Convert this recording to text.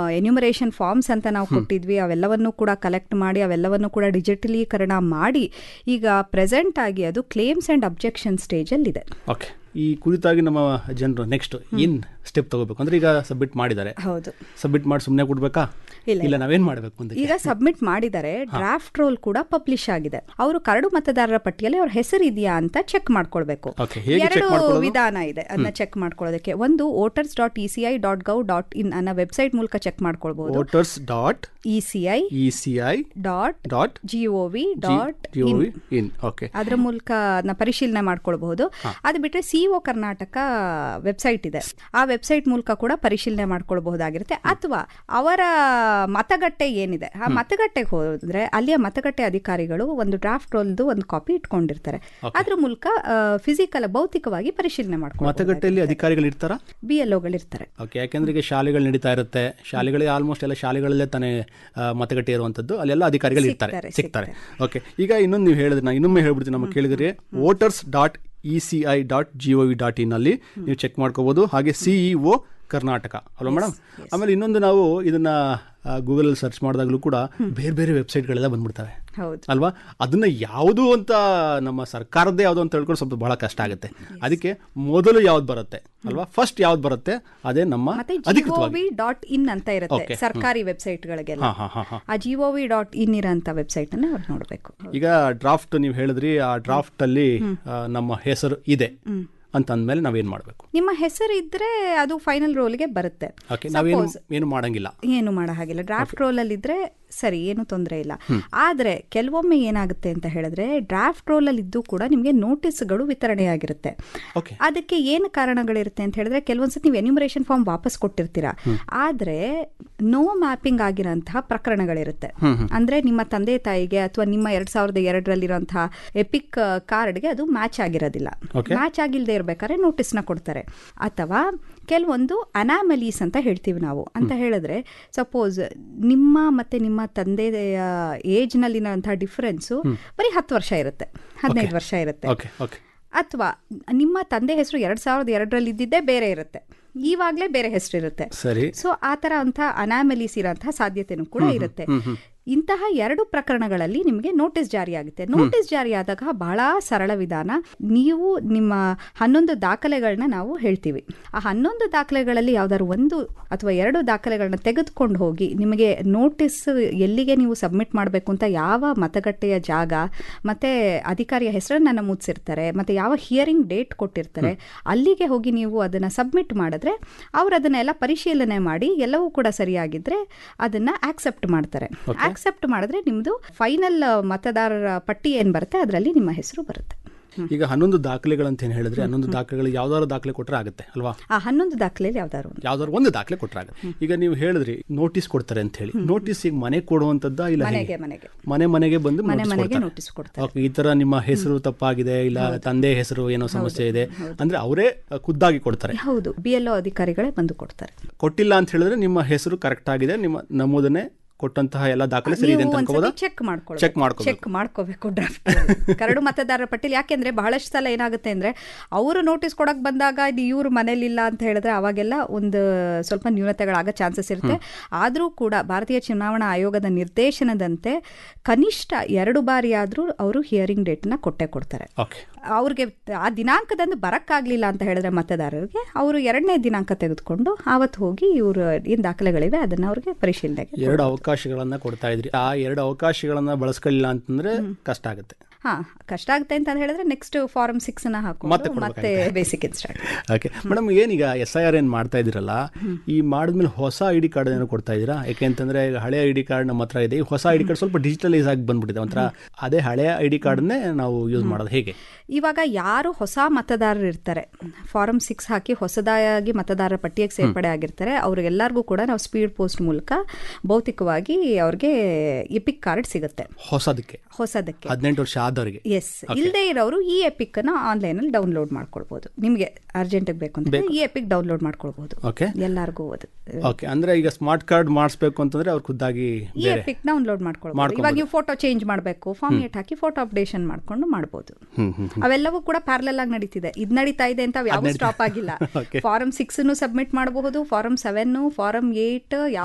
Enumeration forms ಅಂತ ನಾವು ಕೊಟ್ಟಿದ್ವಿ ಅವೆಲ್ಲವನ್ನು ಕೂಡ ಕಲೆಕ್ಟ್ ಮಾಡಿ ಅವೆಲ್ಲವನ್ನು ಕೂಡ ಡಿಜಿಟಲೀಕರಣ ಮಾಡಿ ಈಗ ಪ್ರೆಸೆಂಟ್ ಆಗಿ ಅದು ಕ್ಲೇಮ್ಸ್ ಆ್ಯಂಡ್ ಅಬ್ಜೆಕ್ಷನ್ ಸ್ಟೇಜಲ್ಲಿದೆ ಓಕೆ ಈ ಕುರಿತಾಗಿ ನಮ್ಮ ಜನರು ನೆಕ್ಸ್ಟ್ ಏನು ಸ್ಟೆಪ್ ತಗೋಬೇಕು ಅಂದ್ರೆ ಈಗ ಸಬ್ಮಿಟ್ ಮಾಡಿದ್ದಾರೆ ಹೌದು ಸಬ್ಮಿಟ್ ಮಾಡಿ ಸುಮ್ಮನೆ ಕೊಡ್ಬೇಕಾ ಇಲ್ಲ, ಇಲ್ಲ ನಾವೇನ್ ಮಾಡ್ಬೇಕು ಮುಂದೆ ಈಗ ಸಬ್ಮಿಟ್ ಮಾಡಿದ್ದಾರೆ ಡ್ರಾಫ್ಟ್ ರೋಲ್ ಕೂಡ ಪಬ್ಲಿಷ್ ಆಗಿದೆ ಅವರು ಕರಡು ಮತದಾರರ ಪಟ್ಟಿಯಲ್ಲಿ ಅವ್ರ ಹೆಸರು ಇದೆಯಾ ಅಂತ ಚೆಕ್ ಮಾಡ್ಕೊಳ್ಬೇಕು Okay, ಹೇಗೆ check ಎರಡು ಮಾಡ್ಕೊಳ್ಳೋದು? ವಿಧಾನ ಇದೆ ಅದನ್ನ ಚೆಕ್ ಮಾಡ್ಕೊಳ್ಳೋದಕ್ಕೆ ಒಂದು voters dot E C I dot gov dot in ಅನ್ನೋ ವೆಬ್ಸೈಟ್ ಮೂಲಕ ಚೆಕ್ ಮಾಡ್ಕೊಳ್ಬಹುದು voters dot E C I E C I dot dot G O V dot G O V in okay ಅದರ ಮೂಲಕ ಅದನ್ನ ಪರಿಶೀಲನೆ ಮಾಡ್ಕೊಳ್ಬಹುದು ಅದು ಬಿಟ್ಟರೆ ಸಿಒ ಕರ್ನಾಟಕ ವೆಬ್ಸೈಟ್ ಇದೆ ಆ ವೆಬ್ಸೈಟ್ ಮೂಲಕ ಕೂಡ ಪರಿಶೀಲನೆ ಮಾಡ್ಕೊಳ್ಬಹುದಾಗಿರುತ್ತೆ ಅಥವಾ ಅವರ ಮತಗಟ್ಟೆ ಏನಿದೆ ಆ ಮತಗಟ್ಟೆಗೆ ಹೋದ್ರೆ ಅಲ್ಲಿಯ ಮತಗಟ್ಟೆ ಅಧಿಕಾರಿಗಳು ಒಂದು ಡ್ರಾಫ್ಟ್ ರೋಲ್ದು ಒಂದು ಕಾಪಿ ಇಟ್ಕೊಂಡಿರ್ತಾರೆ ಅದ್ರ ಮೂಲಕ ಫಿಸಿಕಲ್ ಭೌತಿಕವಾಗಿ ಪರಿಶೀಲನೆ ಮಾಡ್ಕೊಂಡು ಮತಗಟ್ಟೆಯಲ್ಲಿ ಅಧಿಕಾರಿಗಳು ಇರ್ತಾರಾ ಬಿ ಎಲ್ ಓಗಳಿರ್ತಾರೆ ಓಕೆ ಯಾಕೆಂದ್ರೆ ಈಗ ಶಾಲೆಗಳು ನಡೀತಾ ಇರುತ್ತೆ ಶಾಲೆಗಳೇ ಆಲ್ಮೋಸ್ಟ್ ಎಲ್ಲ ಶಾಲೆಗಳಲ್ಲೇ ತಾನೇ ಆ, ಮತಗಟ್ಟೆ ಇರುವಂಥದ್ದು ಅಲ್ಲೆಲ್ಲ ಅಧಿಕಾರಿಗಳು ಇರ್ತಾರೆ ಸಿಗ್ತಾರೆ, ಸಿಗ್ತಾರೆ ಓಕೆ ಈಗ ಇನ್ನೊಂದು ನೀವು ಹೇಳಿದ್ರೆ ನಾನು ಇನ್ನೊಮ್ಮೆ ಹೇಳ್ಬಿಡ್ತೀನಿ ನಮ್ಮ ಕೇಳಿದ್ರೆ voters dot E C I dot G O V dot in ಅಲ್ಲಿ ನೀವು ಚೆಕ್ ಮಾಡ್ಕೋಬಹುದು ಹಾಗೆ ಸಿಇಒ ಕರ್ನಾಟಕ ಅಲ್ವಾ ಮೇಡಮ್ ಆಮೇಲೆ ಇನ್ನೊಂದು ನಾವು ಇದನ್ನ ಗೂಗಲಲ್ಲಿ ಸರ್ಚ್ ಮಾಡಿದಾಗಲೂ ಕೂಡ ಬೇರೆ ಬೇರೆ ವೆಬ್ಸೈಟ್ಗಳೆಲ್ಲ ಬಂದ್ಬಿಡ್ತವೆ ಹೌದು ಅಲ್ವಾ ಅದನ್ನ ಯಾವುದು ಅಂತ ನಮ್ಮ ಸರ್ಕಾರದ್ದೇ ಯಾವುದು ಅಂತ ಹೇಳ್ಕೊಂಡು ಸ್ವಲ್ಪ ಬಹಳ ಕಷ್ಟ ಆಗುತ್ತೆ ಅದಕ್ಕೆ ಮೊದಲು ಯಾವ್ದು ಬರುತ್ತೆ ಅಲ್ವಾ ಫಸ್ಟ್ ಯಾವ್ದು ಬರುತ್ತೆ ಅದೇ ನಮ್ಮ ಮತ್ತೆ ಅಧಿಕೃತವಾಗಿ ಜಿಒವಿ ಡಾಟ್ ಇನ್ ಅಂತ ಇರುತ್ತೆ Okay, ಸರ್ಕಾರಿ ವೆಬ್ಸೈಟ್ಗಳಿಗೆಲ್ಲ ಹಾ ಹಾ ಹಾ ಹಾ ಆ ಜಿಒವಿ ಡಾಟ್ ಇನ್ ಇರೋಂಥ ವೆಬ್ಸೈಟ್ ಅನ್ನ ಅವ್ರು ನೋಡಬೇಕು ಈಗ ಡ್ರಾಫ್ಟ್ ನೀವು ಹೇಳಿದ್ರಿ ಆ ಡ್ರಾಫ್ಟ್ ಅಲ್ಲಿ ಆ, ನಮ್ಮ ಹೆಸರು ಇದೆ ಅಂತ ಅಂದ್ಮೇಲೆ ನಾವೇನ್ ಮಾಡಬೇಕು ನಿಮ್ಮ ಹೆಸರು ಇದ್ರೆ ಅದು ಫೈನಲ್ ರೋಲ್ಗೆ ಬರುತ್ತೆ ಓಕೆ ನಾವೇನು ಏನು ಮಾಡಂಗಿಲ್ಲ ಏನು ಮಾಡೋ ಹಾಗಿಲ್ಲ ಡ್ರಾಫ್ಟ್ ರೋಲ್ ಅಲ್ಲಿ ಇದ್ರೆ ಸರಿ ಏನು ತೊಂದರೆ ಇಲ್ಲ ಆದ್ರೆ ಕೆಲವೊಮ್ಮೆ ಏನಾಗುತ್ತೆ ಅಂತ ಹೇಳಿದ್ರೆ ಡ್ರಾಫ್ಟ್ ರೋಲ್ ಅಲ್ಲಿ ಇದ್ದು ಕೂಡ ನಿಮಗೆ ನೋಟಿಸ್ಗಳು ವಿತರಣೆಯಾಗಿರುತ್ತೆ ಓಕೆ ಅದಕ್ಕೆ ಏನು ಕಾರಣಗಳಿರುತ್ತೆ ಅಂತ ಹೇಳಿದ್ರೆ ಕೆಲವೊಂದ್ಸತಿ ನೀವು ಎನ್ಯುಮರೇಷನ್ ಫಾರ್ಮ್ ವಾಪಸ್ ಕೊಟ್ಟಿರ್ತೀರಾ ಆದ್ರೆ ನೋ ಮ್ಯಾಪಿಂಗ್ ಆಗಿರೋಂತಹ ಪ್ರಕರಣಗಳಿರುತ್ತೆ ಅಂದ್ರೆ ನಿಮ್ಮ ತಂದೆ ತಾಯಿಗೆ ಅಥವಾ ನಿಮ್ಮ ಎರಡ್ ಸಾವಿರದ ಎರಡರಲ್ಲಿರುವಂತಹ ಎಪಿಕ್ ಕಾರ್ಡ್ಗೆ ಅದು ಮ್ಯಾಚ್ ಆಗಿರೋದಿಲ್ಲ ಮ್ಯಾಚ್ ಆಗಿಲ್ಲದೆ ಇರ್ಬೇಕಾದ್ರೆ ನೋಟಿಸ್ನ ಕೊಡ್ತಾರೆ ಅಥವಾ ಕೆಲವೊಂದು ಅನಾಮಲೀಸ್ ಅಂತ ಹೇಳ್ತೀವಿ ನಾವು ಅಂತ ಹೇಳಿದ್ರೆ ಸಪೋಸ್ ನಿಮ್ಮ ಮತ್ತೆ ನಿಮ್ಮ ತಂದೆಯ ಏಜ್ನಲ್ಲಿರುವಂತಹ ಡಿಫರೆನ್ಸು ಬರೀ ಹತ್ತು ವರ್ಷ ಇರುತ್ತೆ ಹದಿನೈದು ವರ್ಷ ಇರುತ್ತೆ ಓಕೆ ಓಕೆ ಅಥವಾ ನಿಮ್ಮ ತಂದೆ ಹೆಸರು ಎರಡ್ ಸಾವಿರದ ಎರಡರಲ್ಲಿ ಇದ್ದಿದ್ದೇ ಬೇರೆ ಇರುತ್ತೆ ಈವಾಗಲೇ ಬೇರೆ ಹೆಸರು ಇರುತ್ತೆ ಸರಿ ಸೊ ಆ ಥರ ಅಂತ ಅನಾಮಲೀಸ್ ಇರೋಂತಹ ಸಾಧ್ಯತೆನೂ ಕೂಡ ಇರುತ್ತೆ ಇಂತಹ ಎರಡು ಪ್ರಕರಣಗಳಲ್ಲಿ ನಿಮಗೆ ನೋಟಿಸ್ ಜಾರಿಯಾಗುತ್ತೆ ನೋಟಿಸ್ ಜಾರಿಯಾದಾಗ ಬಹಳ ಸರಳ ವಿಧಾನ ನೀವು ನಿಮ್ಮ ಹನ್ನೊಂದು ದಾಖಲೆಗಳನ್ನ ನಾವು ಹೇಳ್ತೀವಿ ಆ ಹನ್ನೊಂದು ದಾಖಲೆಗಳಲ್ಲಿ ಯಾವ್ದಾದ್ರು ಒಂದು ಅಥವಾ ಎರಡು ದಾಖಲೆಗಳನ್ನ ತೆಗೆದುಕೊಂಡು ಹೋಗಿ ನಿಮಗೆ ನೋಟಿಸ್ ಎಲ್ಲಿಗೆ ನೀವು ಸಬ್ಮಿಟ್ ಮಾಡಬೇಕು ಅಂತ ಯಾವ ಮತಗಟ್ಟೆಯ ಜಾಗ ಮತ್ತೆ ಅಧಿಕಾರಿಯ ಹೆಸರನ್ನ ನಮೂದಿಸಿರ್ತಾರೆ ಮತ್ತೆ ಯಾವ ಹಿಯರಿಂಗ್ ಡೇಟ್ ಕೊಟ್ಟಿರ್ತಾರೆ ಅಲ್ಲಿಗೆ ಹೋಗಿ ನೀವು ಅದನ್ನ ಸಬ್ಮಿಟ್ ಮಾಡಿದ್ರೆ ಅವ್ರು ಅದನ್ನೆಲ್ಲ ಪರಿಶೀಲನೆ ಮಾಡಿ ಎಲ್ಲವೂ ಕೂಡ ಸರಿಯಾಗಿದ್ರೆ ಅದನ್ನ ಆಕ್ಸೆಪ್ಟ್ ಮಾಡ್ತಾರೆ ಆಕ್ಸೆಪ್ಟ್ ಮಾಡಿದ್ರೆ ನಿಮ್ದು ಫೈನಲ್ ಮತದಾರರ ಪಟ್ಟಿ ಏನ್ ಬರುತ್ತೆ ಅದರಲ್ಲಿ ನಿಮ್ಮ ಹೆಸರು ಬರುತ್ತೆ ಈಗ ಹನ್ನೊಂದು ದಾಖಲೆಗಳಂತ ಏನು ಹೇಳಿದ್ರೆ ಹನ್ನೊಂದು ದಾಖಲೆಗಳು ಯಾವ್ದಾದ್ರು ದಾಖಲೆ ಕೊಟ್ಟರೆ ಆಗುತ್ತೆ ಅಲ್ವಾ ಆ ಹನ್ನೊಂದು ದಾಖಲೆಯಲ್ಲಿ ಯಾವ್ದಾದ್ರು ಒಂದು ಯಾವ್ದಾದ್ರು ಒಂದು ದಾಖಲೆ ಕೊಟ್ಟರೆ ಆಗುತ್ತೆ ಈಗ ನೀವು ಹೇಳಿದ್ರಿ ನೋಟಿಸ್ ಕೊಡ್ತಾರೆ ಅಂತ ಹೇಳಿ ನೋಟಿಸ್ ಈಗ ಮನೆ ಕೊಡುವಂತದ್ದ ಇಲ್ಲ ಹೇಗೆ? ಮನೆಗೆ ಮನೆಗೆ ಮನೆ ಮನೆಗೆ ಬಂದು ಮನೆ notice ಮನೆಗೆ ಕೊಡ್ತಾರೆ. ನೋಟಿಸ್ ಕೊಡ್ತಾರೆ ಓಕೆ ಈ ತರ ನಿಮ್ಮ ಹೆಸರು ತಪ್ಪಾಗಿದೆ ಇಲ್ಲ ತಂದೆ ಹೆಸರು ಏನೋ ಸಮಸ್ಯೆ ಇದೆ ಅಂದ್ರೆ ಅವರೇ ಖುದ್ದಾಗಿ ಕೊಡ್ತಾರೆ ಹೌದು ಬಿ ಎಲ್ ಅಧಿಕಾರಿಗಳೇ ಬಂದು ಕೊಡ್ತಾರೆ ಕೊಟ್ಟಿಲ್ಲ ಅಂತ ಹೇಳಿದ್ರೆ ನಿಮ್ಮ ಹೆಸರು ಕರೆಕ್ಟ್ ಆಗಿದೆ ನಿಮ್ಮ ನಮೂದನೆ ಕೊಟ್ಟಂತಹ ಎಲ್ಲ ದಾಖಲೆ ಸರಿ ಇದೆ ಅಂತ ಅನ್ಕೋಬೋದಾ ಚೆಕ್ ಮಾಡ್ಕೊಳ್ಳಿ ಚೆಕ್ ಮಾಡ್ಕೋಬೇಕು ಚೆಕ್ ಮಾಡ್ಕೋಬೇಕು ಡ್ರಾಫ್ಟ್ ಕರಡು ಮತದಾರರ ಪಟ್ಟಿಲಿ ಯಾಕೆಂದ್ರೆ ಬಹಳಷ್ಟು ಸಲ ಏನಾಗುತ್ತೆ ಅಂದ್ರೆ ಅವರು ನೋಟಿಸ್ ಕೊಡಕ್ ಬಂದಾಗ ಇದು ಇವ್ರ ಮನೇಲಿಲ್ಲ ಅಂತ ಹೇಳಿದ್ರೆ ಅವಾಗೆಲ್ಲ ಒಂದು ಸ್ವಲ್ಪ ನ್ಯೂನತೆಗಳಾಗೋ ಚಾನ್ಸಸ್ ಇರುತ್ತೆ ಆದರೂ ಕೂಡ ಭಾರತೀಯ ಚುನಾವಣಾ ಆಯೋಗದ ನಿರ್ದೇಶನದಂತೆ ಕನಿಷ್ಠ ಎರಡು ಬಾರಿ ಆದರೂ ಅವರು ಹಿಯರಿಂಗ್ ಡೇಟ್ನ ಕೊಟ್ಟೆ ಕೊಡ್ತಾರೆ ಓಕೆ ಅವ್ರಿಗೆ ಆ ದಿನಾಂಕದಂದು ಬರಕ್ಕಾಗ್ಲಿಲ್ಲ ಅಂತ ಹೇಳಿದ್ರೆ ಮತದಾರರಿಗೆ ಅವರು ಎರಡನೇ ದಿನಾಂಕ ತೆಗೆದುಕೊಂಡು ಆವತ್ತು ಹೋಗಿ ಇವರು ಏನು ದಾಖಲೆಗಳಿವೆ ಅದನ್ನ ಅವ್ರಿಗೆ ಪರಿಶೀಲನೆಗೆ ಎರಡು ಅವಕಾಶಗಳನ್ನ ಕೊಡ್ತಾ ಇದ್ರಿ ಆ ಎರಡು ಅವಕಾಶಗಳನ್ನ ಬಳಸ್ಕೊಳ್ಳಿಲ್ಲ ಅಂತಂದ್ರೆ ಕಷ್ಟ ಆಗುತ್ತೆ ಹಾ ಕಷ್ಟ ಆಗುತ್ತೆ ಅಂತ ಹೇಳಿದ್ರೆ ನೆಕ್ಸ್ಟ್ ಫಾರಂ ಸಿಕ್ಸ್ ನ ಮತ್ತೆ ಹಾಕೊಂಡು ಮತ್ತೆ ಬೇಸಿಕ್ ಇನ್ಸ್ಟಾರ್ಟ್ ಓಕೆ ಮೇಡಮ್ ಏನೀಗ ಎಸ್ ಐ ಆರ್ ಏನು ಮಾಡ್ತಾ ಇದ್ದೀರಲ್ಲ ಈ ಮಾಡಿದ್ಮೇಲೆ ಹೊಸ ಐ ಡಿ ಕಾರ್ಡ್ ಏನೋ ಕೊಡ್ತಾ ಇದ್ದೀರಾ ಯಾಕೆಂತಂದ್ರೆ ಈಗ ಹಳೆ ಐ ಡಿ ಕಾರ್ಡ್ ನಮ್ಮ ಹತ್ರ ಇದೆ ಈ ಹೊಸ ಐ ಡಿ ಕಾರ್ಡ್ ಸ್ವಲ್ಪ ಡಿಜಿಟಲೈಸ್ ಆಗಿ ಬಂದ್ಬಿಟ್ಟಿದೆ ಒಂಥರ ಅದೇ ಹಳೆಯ ಐ ಡಿ ಕಾರ್ಡ್ನೇ ನಾವು ಯೂಸ್ ಮಾಡೋದು ಹೇಗೆ ಇವಾಗ ಯಾರು ಹೊಸ ಮತದಾರರು ಇರ್ತಾರೆ ಫಾರಂ ಸಿಕ್ಸ್ ಹಾಕಿ ಹೊಸದಾಗಿ ಮತದಾರರ ಪಟ್ಟಿಗೆ ಸೇರ್ಪಡೆ ಆಗಿರ್ತಾರೆ ಅವ್ರಿಗೆಲ್ಲರಿಗೂ ಕೂಡ ನಾವು ಸ್ಪೀಡ್ ಪೋಸ್ಟ್ ಮೂಲಕ ಭೌತಿಕವಾಗಿ ಅವ್ರಿಗೆ ಎಪಿಕ್ ಕಾರ್ಡ್ ಸಿಗುತ್ತೆ ಹೊಸದಕ್ಕೆ ಹೊಸದಕ್ಕೆ ಹದಿನೆಂಟು ವರ್ಷ ಆದವರಿಗೆ ಎಸ್ ಇಲ್ಲದೆ ಇರೋರು ಈ ಎಪಿಕ್ ನ ಆನ್ಲೈನ್ ಅಲ್ಲಿ ಡೌನ್ಲೋಡ್ ಮಾಡ್ಕೊಳ್ಬಹುದು ನಿಮಗೆ ಅರ್ಜೆಂಟ್ ಬೇಕು ಅಂತ ಈ ಎಪಿಕ್ ಡೌನ್ಲೋಡ್ ಮಾಡ್ಕೊಳ್ಬಹುದು ಓಕೆ ಎಲ್ಲರಿಗೂ ಅದು ಓಕೆ ಅಂದ್ರೆ ಈಗ ಸ್ಮಾರ್ಟ್ ಕಾರ್ಡ್ ಮಾಡಿಸ್ಬೇಕು ಅಂತಂದ್ರೆ ಅವ್ರು ಖುದ್ದಾಗಿ ಈ ಎಪಿಕ್ ಡೌನ್ಲೋಡ್ ಮಾಡ್ಕೊಳ್ಬಹುದು ಇವಾಗ ನೀವು ಫೋಟೋ ಚೇಂಜ್ ಮಾಡಬೇಕು ಫಾರ್ಮ್ ಏಟ್ ಹಾಕಿ ಫೋಟೋ ಅಪ್ಡೇಷನ್ ಮಾಡ್ಕೊಂಡು ಮಾಡಬಹುದು ಹ್ಮ್ ಹ್ಮ್ ಅವೆಲ್ಲವೂ ಕೂಡ ಪ್ಯಾರಲಲ್ ಆಗಿ ನಡೀತಿದೆ ಇದು ನಡೀತಾ ಇದೆ ಅಂತ ಯಾವ ಸ್ಟಾಪ್ ಆಗಿಲ್ಲ ಫಾರಂ ಸಿಕ್ಸ್ ಸಬ್ಮಿಟ್ ಮಾಡಬಹುದು ಫಾರಂ ಸೆವೆನ್ ಫಾರಂ ಏಟ್